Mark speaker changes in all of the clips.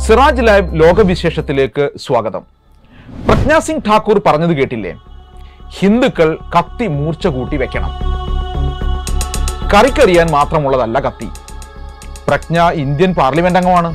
Speaker 1: Siraj live ലോകവിശേഷത്തിലേക്ക് സ്വാഗതം പ്രജ്ഞാ സിംഗ് ഠാക്കൂർ പറഞ്ഞത് കേട്ടില്ലേ ഹിന്ദുക്കൾ കത്തി മൂർച്ച കൂട്ടി വെക്കണം കറിക്കറിയാൻ മാത്രമുള്ളതല്ല കത്തി പ്രജ്ഞ ഇന്ത്യൻ പാർലമെന്റ് അംഗമാണ്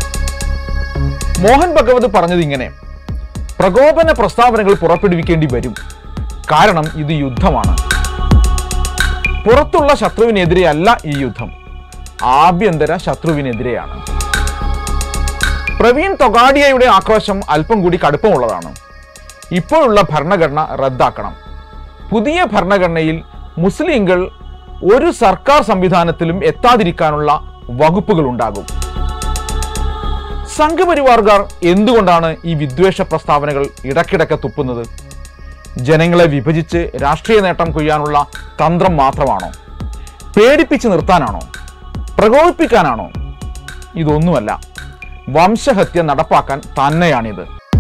Speaker 1: മോഹൻ ഭഗവത് പറഞ്ഞത് ഇങ്ങനെ പ്രകോപന പ്രസ്താവനകൾ പുറപ്പെടുവിക്കേണ്ടി വരും കാരണം ഇത് യുദ്ധമാണ് പുറത്തുള്ള ശത്രുവിനെതിരെയല്ല ഈ യുദ്ധം ആഭ്യന്തര ശത്രുവിനെതിരെയാണ് പ്രവീൺ തൊഗാഡിയയുടെ ആക്രോശം അല്പം കൂടി കടുപ്പമുള്ളതാണ് ഇപ്പോഴുള്ള ഭരണഘടന റദ്ദാക്കണം പുതിയ ഭരണഘടനയിൽ മുസ്ലിങ്ങൾ ഒരു സർക്കാർ സംവിധാനത്തിലും എത്താതിരിക്കാനുള്ള വകുപ്പുകൾ ഉണ്ടാകും സംഘപരിവാർകാർ എന്തുകൊണ്ടാണ് ഈ വിദ്വേഷ പ്രസ്താവനകൾ ഇടയ്ക്കിടയ്ക്ക് തുപ്പുന്നത് ജനങ്ങളെ വിഭജിച്ച് രാഷ്ട്രീയ നേട്ടം കൊയ്യാനുള്ള തന്ത്രം മാത്രമാണോ പേടിപ്പിച്ച് നിർത്താനാണോ പ്രകോപിപ്പിക്കാനാണോ ഇതൊന്നുമല്ല വംശഹത്യ നടപ്പാക്കാൻ തന്നെയാണിത്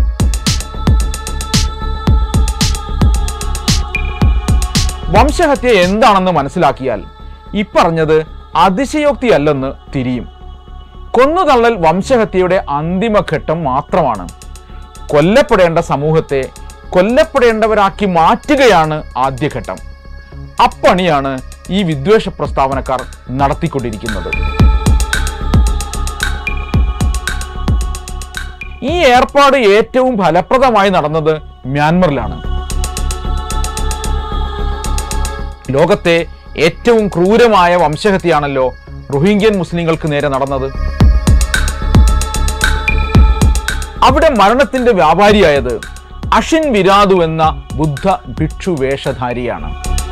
Speaker 1: വംശഹത്യ എന്താണെന്ന് മനസ്സിലാക്കിയാൽ ഇപ്പറഞ്ഞത് അതിശയോക്തിയല്ലെന്ന് തിരിയും കൊന്നുതള്ളൽ വംശഹത്യയുടെ അന്തിമഘട്ടം മാത്രമാണ് കൊല്ലപ്പെടേണ്ട സമൂഹത്തെ കൊല്ലപ്പെടേണ്ടവരാക്കി മാറ്റുകയാണ് ആദ്യഘട്ടം അപ്പണിയാണ് ഈ വിദ്വേഷ പ്രസ്താവനക്കാർ നടത്തിക്കൊണ്ടിരിക്കുന്നത് ഈ ഏർപ്പാട് ഏറ്റവും ഫലപ്രദമായി നടന്നത് മ്യാൻമറിലാണ് ലോകത്തെ ഏറ്റവും ക്രൂരമായ വംശഹത്യയാണല്ലോ റോഹിംഗ്യൻ മുസ്ലിങ്ങൾക്ക് നേരെ നടന്നത് അവിടെ മരണത്തിന്റെ വ്യാപാരിയായത് അഷിൻ വിരാതു എന്ന ബുദ്ധ ഭിക്ഷു വേഷധാരിയാണ്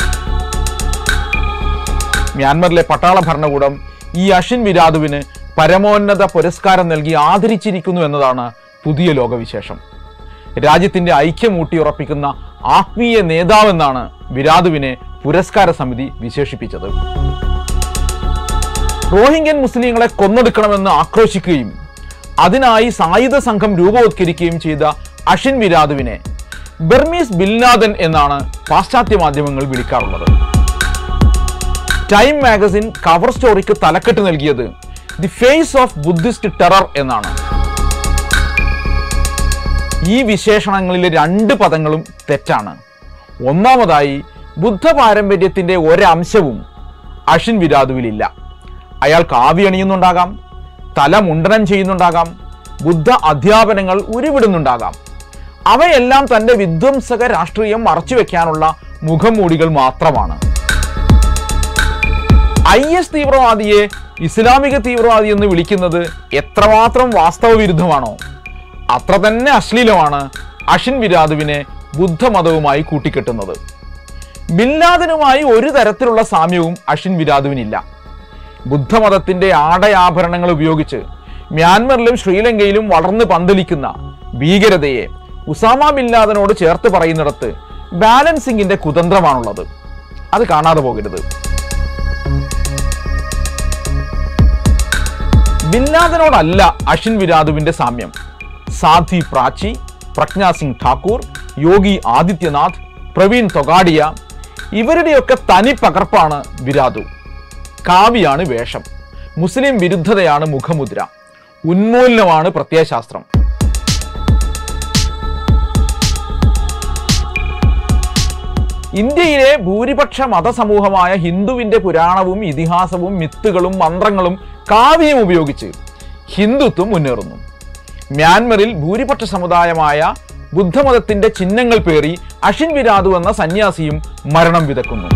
Speaker 1: മ്യാൻമറിലെ പട്ടാള ഭരണകൂടം ഈ അഷിൻ വിരാതുവിന് പരമോന്നത പുരസ്കാരം നൽകി ആദരിച്ചിരിക്കുന്നു എന്നതാണ് പുതിയ ലോകവിശേഷം രാജ്യത്തിന്റെ ഐക്യം ഊട്ടിയുറപ്പിക്കുന്ന ആത്മീയ നേതാവെന്നാണ് വിരാതുവിനെ പുരസ്കാര സമിതി വിശേഷിപ്പിച്ചത് റോഹിംഗ്യൻ മുസ്ലിങ്ങളെ കൊന്നൊടുക്കണമെന്ന് ആക്രോശിക്കുകയും അതിനായി സായുധ സംഘം രൂപവത്കരിക്കുകയും ചെയ്ത അഷിൻ വിരാതുവിനെ ബർമീസ് ബിൽനാഥൻ എന്നാണ് പാശ്ചാത്യ മാധ്യമങ്ങൾ വിളിക്കാറുള്ളത് ടൈം മാഗസിൻ കവർ സ്റ്റോറിക്ക് തലക്കെട്ട് നൽകിയത് the face of Buddhist terror എന്നാണ് ഈ വിശേഷണങ്ങളിലെ രണ്ട് പദങ്ങളും തെറ്റാണ് ഒന്നാമതായി ബുദ്ധ പാരമ്പര്യത്തിന്റെ ഒരംശവും അഷിൻ വിരാതുവിലില്ല അയാൾ കാവി അണിയുന്നുണ്ടാകാം തല മുണ്ടനം ചെയ്യുന്നുണ്ടാകാം ബുദ്ധ അധ്യാപനങ്ങൾ ഉരുവിടുന്നുണ്ടാകാം അവയെല്ലാം തന്റെ വിധ്വംസക രാഷ്ട്രീയം മറച്ചുവെക്കാനുള്ള മുഖംമൂടികൾ മാത്രമാണ് ഐ എസ് തീവ്രവാദിയെ ഇസ്ലാമിക തീവ്രവാദി എന്ന് വിളിക്കുന്നത് എത്രമാത്രം വാസ്തവ വിരുദ്ധമാണോ അത്ര തന്നെ അശ്ലീലമാണ് അഷിൻ വിരാതുവിനെ ബുദ്ധമതവുമായി കൂട്ടിക്കെട്ടുന്നത് ബില്ലാദനുമായി ഒരു തരത്തിലുള്ള സാമ്യവും അഷിൻ വിരാതുവിനില്ല ബുദ്ധമതത്തിന്റെ ആടയാഭരണങ്ങൾ ഉപയോഗിച്ച് മ്യാൻമറിലും ശ്രീലങ്കയിലും വളർന്ന് പന്തലിക്കുന്ന ഭീകരതയെ ഉസാമ ബില്ലാദനോട് ചേർത്ത് പറയുന്നിടത്ത് ബാലൻസിംഗിന്റെ കുതന്ത്രമാണുള്ളത് അത് കാണാതെ പോകരുത് ബില്ലാദനോടല്ല അഷിൻ വിരാതുവിന്റെ സാമ്യം സാധ്വി പ്രാച്ചി പ്രജ്ഞാ സിംഗ് ഠാക്കൂർ യോഗി ആദിത്യനാഥ് പ്രവീൺ തൊഗാഡിയ ഇവരുടെയൊക്കെ തനി പകർപ്പാണ് വിരാതു കാവ്യാണ് വേഷം മുസ്ലിം വിരുദ്ധതയാണ് മുഖമുദ്ര ഉന്മൂലനമാണ് പ്രത്യയശാസ്ത്രം ഇന്ത്യയിലെ ഭൂരിപക്ഷ മതസമൂഹമായ ഹിന്ദുവിന്റെ പുരാണവും ഇതിഹാസവും മിത്തുകളും മന്ത്രങ്ങളും കാവ്യം ഉപയോഗിച്ച് ഹിന്ദുത്വം മുന്നേറുന്നു മ്യാൻമറിൽ ഭൂരിപക്ഷ സമുദായമായ ബുദ്ധമതത്തിന്റെ ചിഹ്നങ്ങൾ പേറി അഷിൻ വിരാതു എന്ന സന്യാസിയും മരണം വിതക്കുന്നു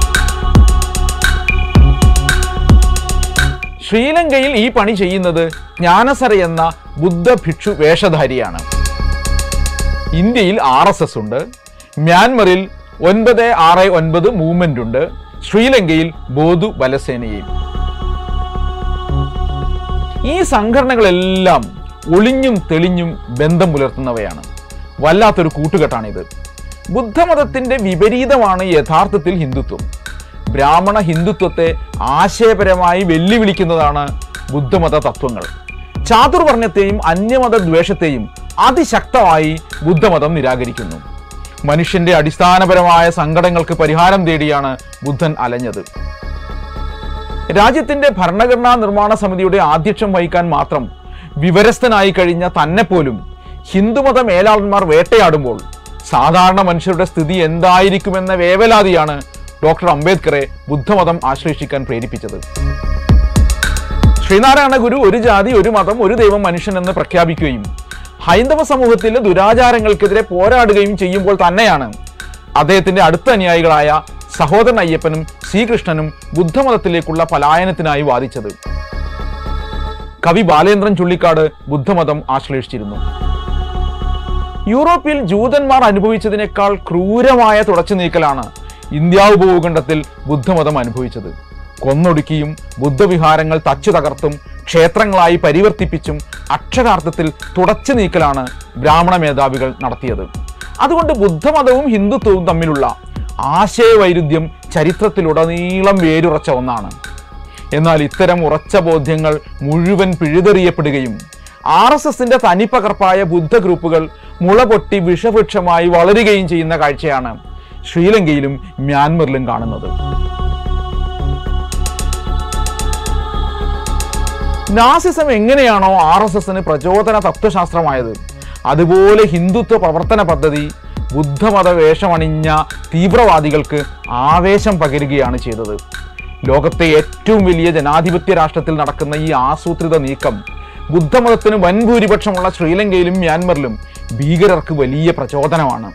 Speaker 1: ശ്രീലങ്കയിൽ ഈ പണി ചെയ്യുന്നത് ജ്ഞാനസര എന്ന ബുദ്ധ ഭിക്ഷു വേഷധാരിയാണ് ഇന്ത്യയിൽ ആർ എസ് എസ് ഉണ്ട് മ്യാൻമറിൽ ഒൻപത് ആറ് ഒൻപത് മൂവ്മെന്റ് ഉണ്ട് ശ്രീലങ്കയിൽ ബോധു ബലസേനയും ഈ സംഘടനകളെല്ലാം ഒളിഞ്ഞും തെളിഞ്ഞും ബന്ധം പുലർത്തുന്നവയാണ് വല്ലാത്തൊരു കൂട്ടുകെട്ടാണിത് ബുദ്ധമതത്തിന്റെ വിപരീതമാണ് യഥാർത്ഥത്തിൽ ഹിന്ദുത്വം ബ്രാഹ്മണ ഹിന്ദുത്വത്തെ ആശയപരമായി വെല്ലുവിളിക്കുന്നതാണ് ബുദ്ധമത തത്വങ്ങൾ ചാതുർവർണ്ണത്തെയും അന്യമത ദ്വേഷത്തെയും അതിശക്തമായി ബുദ്ധമതം നിരാകരിക്കുന്നു മനുഷ്യന്റെ അടിസ്ഥാനപരമായ സങ്കടങ്ങൾക്ക് പരിഹാരം തേടിയാണ് ബുദ്ധൻ അലഞ്ഞത് രാജ്യത്തിന്റെ ഭരണഘടനാ നിർമ്മാണ സമിതിയുടെ ആധ്യക്ഷം വഹിക്കാൻ മാത്രം വിവരസ്ഥനായി കഴിഞ്ഞ തന്നെ പോലും ഹിന്ദുമത മേലാളന്മാർ വേട്ടയാടുമ്പോൾ സാധാരണ മനുഷ്യരുടെ സ്ഥിതി എന്തായിരിക്കുമെന്ന വേവലാതിയാണ് ഡോക്ടർ അംബേദ്കറെ ബുദ്ധമതം ആശ്ലേഷിക്കാൻ പ്രേരിപ്പിച്ചത് ശ്രീനാരായണ ഗുരു ഒരു ജാതി ഒരു മതം ഒരു ദൈവം മനുഷ്യൻ എന്ന് പ്രഖ്യാപിക്കുകയും ഹൈന്ദവ സമൂഹത്തിലെ ദുരാചാരങ്ങൾക്കെതിരെ പോരാടുകയും ചെയ്യുമ്പോൾ തന്നെയാണ് അദ്ദേഹത്തിന്റെ അടുത്ത അനുയായികളായ സഹോദരൻ അയ്യപ്പനും ശ്രീകൃഷ്ണനും ബുദ്ധമതത്തിലേക്കുള്ള പലായനത്തിനായി വാദിച്ചത് കവി ബാലേന്ദ്രൻ ചുള്ളിക്കാട് ബുദ്ധമതം ആശ്ലേഷിച്ചിരുന്നു യൂറോപ്പിൽ ജൂതന്മാർ അനുഭവിച്ചതിനേക്കാൾ ക്രൂരമായ തുടച്ചു നീക്കലാണ് ഇന്ത്യ ഉപഭൂഖണ്ഡത്തിൽ ബുദ്ധമതം അനുഭവിച്ചത് കൊന്നൊടുക്കിയും ബുദ്ധവിഹാരങ്ങൾ തച്ചു തകർത്തും ക്ഷേത്രങ്ങളായി പരിവർത്തിപ്പിച്ചും അക്ഷരാർത്ഥത്തിൽ തുടച്ചു നീക്കലാണ് ബ്രാഹ്മണ മേധാവികൾ നടത്തിയത് അതുകൊണ്ട് ബുദ്ധമതവും ഹിന്ദുത്വവും തമ്മിലുള്ള ആശയവൈരുദ്ധ്യം ചരിത്രത്തിലുടനീളം വേരുറച്ച ഒന്നാണ് എന്നാൽ ഇത്തരം ഉറച്ച ബോധ്യങ്ങൾ മുഴുവൻ പിഴുതെറിയപ്പെടുകയും ആർ എസ് എസിന്റെ തനിപ്പകർപ്പായ ബുദ്ധ ഗ്രൂപ്പുകൾ മുളപൊട്ടി വിഷവൃക്ഷമായി വളരുകയും ചെയ്യുന്ന കാഴ്ചയാണ് ശ്രീലങ്കയിലും മ്യാൻമറിലും കാണുന്നത് നാസിസം എങ്ങനെയാണോ ആർ എസ് എസിന് പ്രചോദന തത്വശാസ്ത്രമായത് അതുപോലെ ഹിന്ദുത്വ പ്രവർത്തന പദ്ധതി ബുദ്ധമത വേഷമണിഞ്ഞ തീവ്രവാദികൾക്ക് ആവേശം പകരുകയാണ് ചെയ്തത് ലോകത്തെ ഏറ്റവും വലിയ ജനാധിപത്യ രാഷ്ട്രത്തിൽ നടക്കുന്ന ഈ ആസൂത്രിത നീക്കം ബുദ്ധമതത്തിന് വൻ ഭൂരിപക്ഷമുള്ള ശ്രീലങ്കയിലും മ്യാൻമറിലും ഭീകരർക്ക് വലിയ പ്രചോദനമാണ്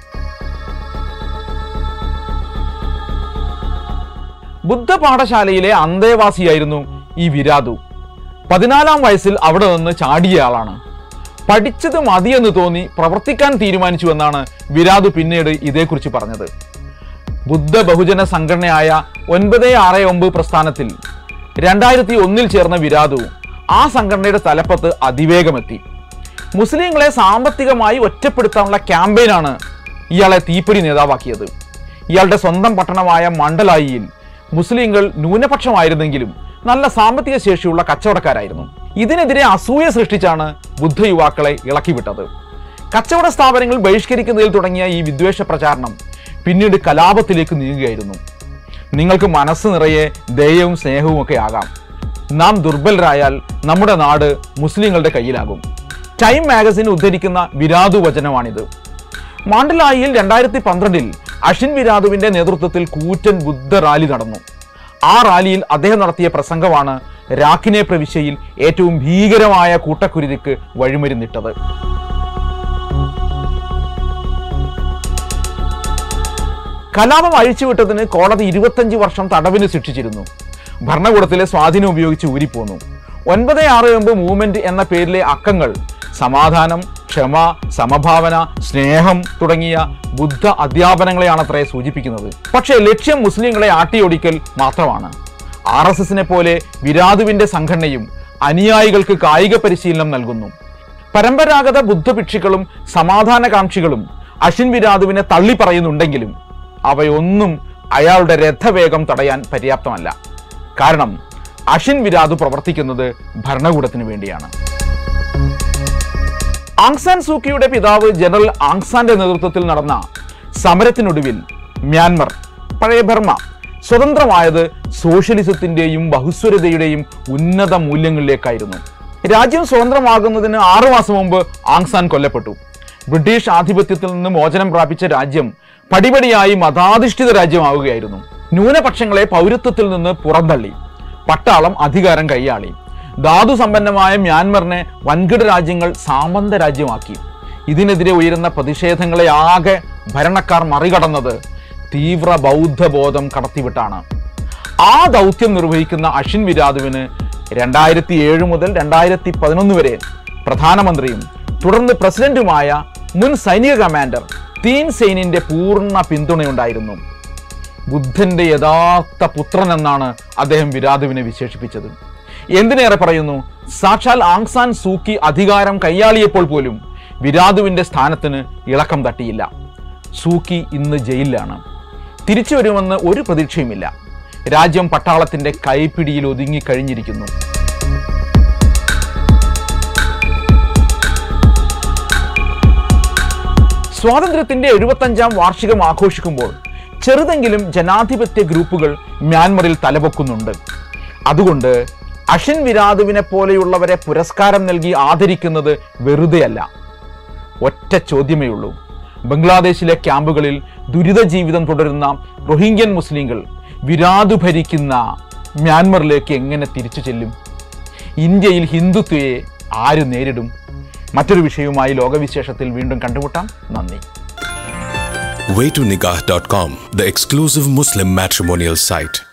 Speaker 1: ബുദ്ധ പാഠശാലയിലെ അന്തേവാസിയായിരുന്നു ഈ വിരാതു പതിനാലാം വയസ്സിൽ അവിടെ നിന്ന് ചാടിയ ആളാണ് പഠിച്ചത് മതിയെന്ന് തോന്നി പ്രവർത്തിക്കാൻ തീരുമാനിച്ചു എന്നാണ് വിരാതു പിന്നീട് ഇതേക്കുറിച്ച് പറഞ്ഞത് ബുദ്ധ ബഹുജന സംഘടനയായ ഒൻപത് ആറ് ഒമ്പത് പ്രസ്ഥാനത്തിൽ രണ്ടായിരത്തി ഒന്നിൽ ചേർന്ന വിരാതു ആ സംഘടനയുടെ തലപ്പത്ത് അതിവേഗമെത്തി മുസ്ലിങ്ങളെ സാമ്പത്തികമായി ഒറ്റപ്പെടുത്താനുള്ള ക്യാമ്പയിനാണ് ഇയാളെ തീപ്പൊരി നേതാവാക്കിയത് ഇയാളുടെ സ്വന്തം പട്ടണമായ മണ്ഡലായിയിൽ മുസ്ലിങ്ങൾ ന്യൂനപക്ഷമായിരുന്നെങ്കിലും നല്ല സാമ്പത്തിക ശേഷിയുള്ള കച്ചവടക്കാരായിരുന്നു ഇതിനെതിരെ അസൂയ സൃഷ്ടിച്ചാണ് ബുദ്ധ യുവാക്കളെ ഇളക്കിവിട്ടത് കച്ചവട സ്ഥാപനങ്ങൾ ബഹിഷ്കരിക്കുന്നതിൽ തുടങ്ങിയ ഈ വിദ്വേഷ പ്രചാരണം പിന്നീട് കലാപത്തിലേക്ക് നീങ്ങുകയായിരുന്നു നിങ്ങൾക്ക് മനസ്സ് നിറയെ ദയവും സ്നേഹവും ഒക്കെ ആകാം നാം ദുർബലരായാൽ നമ്മുടെ നാട് മുസ്ലിങ്ങളുടെ കയ്യിലാകും ടൈം മാഗസിൻ ഉദ്ധരിക്കുന്ന വിരാതു വചനമാണിത് മാണ്ടലായിൽ രണ്ടായിരത്തി പന്ത്രണ്ടിൽ അഷിൻ വിരാതുവിന്റെ നേതൃത്വത്തിൽ കൂറ്റൻ ബുദ്ധ റാലി നടന്നു ആ റാലിയിൽ അദ്ദേഹം നടത്തിയ പ്രസംഗമാണ് രാഖിനെ പ്രവിശ്യയിൽ ഏറ്റവും ഭീകരമായ കൂട്ടക്കുരുതിക്ക് വഴിമരുന്നിട്ടത് കലാപം അഴിച്ചുവിട്ടതിന് കോടതി ഇരുപത്തഞ്ച് വർഷം തടവിന് ശിക്ഷിച്ചിരുന്നു ഭരണകൂടത്തിലെ സ്വാധീനം ഉപയോഗിച്ച് ഊരിപ്പോന്നു ഒൻപത് ആറ് ഒമ്പത് മൂവ്മെന്റ് എന്ന പേരിലെ അക്കങ്ങൾ സമാധാനം ക്ഷമ സമഭാവന സ്നേഹം തുടങ്ങിയ ബുദ്ധ അധ്യാപനങ്ങളെയാണത്രേ സൂചിപ്പിക്കുന്നത് പക്ഷേ ലക്ഷ്യം മുസ്ലിങ്ങളെ ആട്ടിയൊടിക്കൽ മാത്രമാണ് ആർ എസ് എസിനെ പോലെ വിരാതുവിന്റെ സംഘടനയും അനുയായികൾക്ക് കായിക പരിശീലനം നൽകുന്നു പരമ്പരാഗത ബുദ്ധഭിക്ഷുക്കളും സമാധാനകാംക്ഷികളും അഷിൻ വിരാതുവിനെ തള്ളി പറയുന്നുണ്ടെങ്കിലും അവയൊന്നും അയാളുടെ രഥവേഗം തടയാൻ പര്യാപ്തമല്ല കാരണം അഷിൻ വിരാതു പ്രവർത്തിക്കുന്നത് ഭരണകൂടത്തിന് വേണ്ടിയാണ് ആങ്സാൻ സൂക്കിയുടെ പിതാവ് ജനറൽ ആങ്സാന്റെ നേതൃത്വത്തിൽ നടന്ന സമരത്തിനൊടുവിൽ മ്യാൻമർ പഴയ ബർമ്മ സ്വതന്ത്രമായത് സോഷ്യലിസത്തിന്റെയും ബഹുസ്വരതയുടെയും ഉന്നത മൂല്യങ്ങളിലേക്കായിരുന്നു രാജ്യം സ്വതന്ത്രമാകുന്നതിന് ആറുമാസം മുമ്പ് ആങ്സാൻ കൊല്ലപ്പെട്ടു ബ്രിട്ടീഷ് ആധിപത്യത്തിൽ നിന്ന് മോചനം പ്രാപിച്ച രാജ്യം പടിപടിയായി മതാധിഷ്ഠിത രാജ്യമാവുകയായിരുന്നു ന്യൂനപക്ഷങ്ങളെ പൗരത്വത്തിൽ നിന്ന് പുറന്തള്ളി പട്ടാളം അധികാരം കൈയാളി ധാതു സമ്പന്നമായ മ്യാൻമറിനെ വൻകിട രാജ്യങ്ങൾ സാമന്ത രാജ്യമാക്കി ഇതിനെതിരെ ഉയരുന്ന പ്രതിഷേധങ്ങളെ ആകെ ഭരണക്കാർ മറികടന്നത് തീവ്ര ബൗദ്ധബോധം കടത്തിവിട്ടാണ് ആ ദൗത്യം നിർവഹിക്കുന്ന അഷിൻ വിരാതുവിന് രണ്ടായിരത്തി ഏഴ് മുതൽ രണ്ടായിരത്തി പതിനൊന്ന് വരെ പ്രധാനമന്ത്രിയും തുടർന്ന് പ്രസിഡന്റുമായ മുൻ സൈനിക കമാൻഡർ തീൻ സെയിനിന്റെ പൂർണ്ണ പിന്തുണയുണ്ടായിരുന്നു ബുദ്ധന്റെ യഥാർത്ഥ പുത്രൻ എന്നാണ് അദ്ദേഹം വിരാതുവിനെ വിശേഷിപ്പിച്ചത് എന്തിനേറെ പറയുന്നു സാക്ഷാൽ ആങ്സാൻ സൂക്കി അധികാരം കൈയാളിയപ്പോൾ പോലും വിരാതുവിന്റെ സ്ഥാനത്തിന് ഇളക്കം തട്ടിയില്ല സൂക്കി ഇന്ന് ജയിലിലാണ് തിരിച്ചു വരുമെന്ന് ഒരു പ്രതീക്ഷയുമില്ല രാജ്യം പട്ടാളത്തിന്റെ കൈപ്പിടിയിൽ ഒതുങ്ങിക്കഴിഞ്ഞിരിക്കുന്നു സ്വാതന്ത്ര്യത്തിന്റെ എഴുപത്തഞ്ചാം വാർഷികം ആഘോഷിക്കുമ്പോൾ ചെറുതെങ്കിലും ജനാധിപത്യ ഗ്രൂപ്പുകൾ മ്യാൻമറിൽ തലപൊക്കുന്നുണ്ട് അതുകൊണ്ട് അഷിൻ വിരാതുവിനെ പോലെയുള്ളവരെ പുരസ്കാരം നൽകി ആദരിക്കുന്നത് വെറുതെയല്ല ഒറ്റ ചോദ്യമേ ഉള്ളൂ ബംഗ്ലാദേശിലെ ക്യാമ്പുകളിൽ ദുരിത ജീവിതം തുടരുന്ന റോഹിംഗ്യൻ മുസ്ലിങ്ങൾ വിരാതു ഭരിക്കുന്ന മ്യാൻമറിലേക്ക് എങ്ങനെ തിരിച്ചു ചെല്ലും ഇന്ത്യയിൽ ഹിന്ദുത്വയെ ആര് നേരിടും മറ്റൊരു വിഷയവുമായി ലോകവിശേഷത്തിൽ വീണ്ടും കണ്ടുമുട്ടാം നന്ദി
Speaker 2: waytonikah.com, the exclusive Muslim matrimonial site.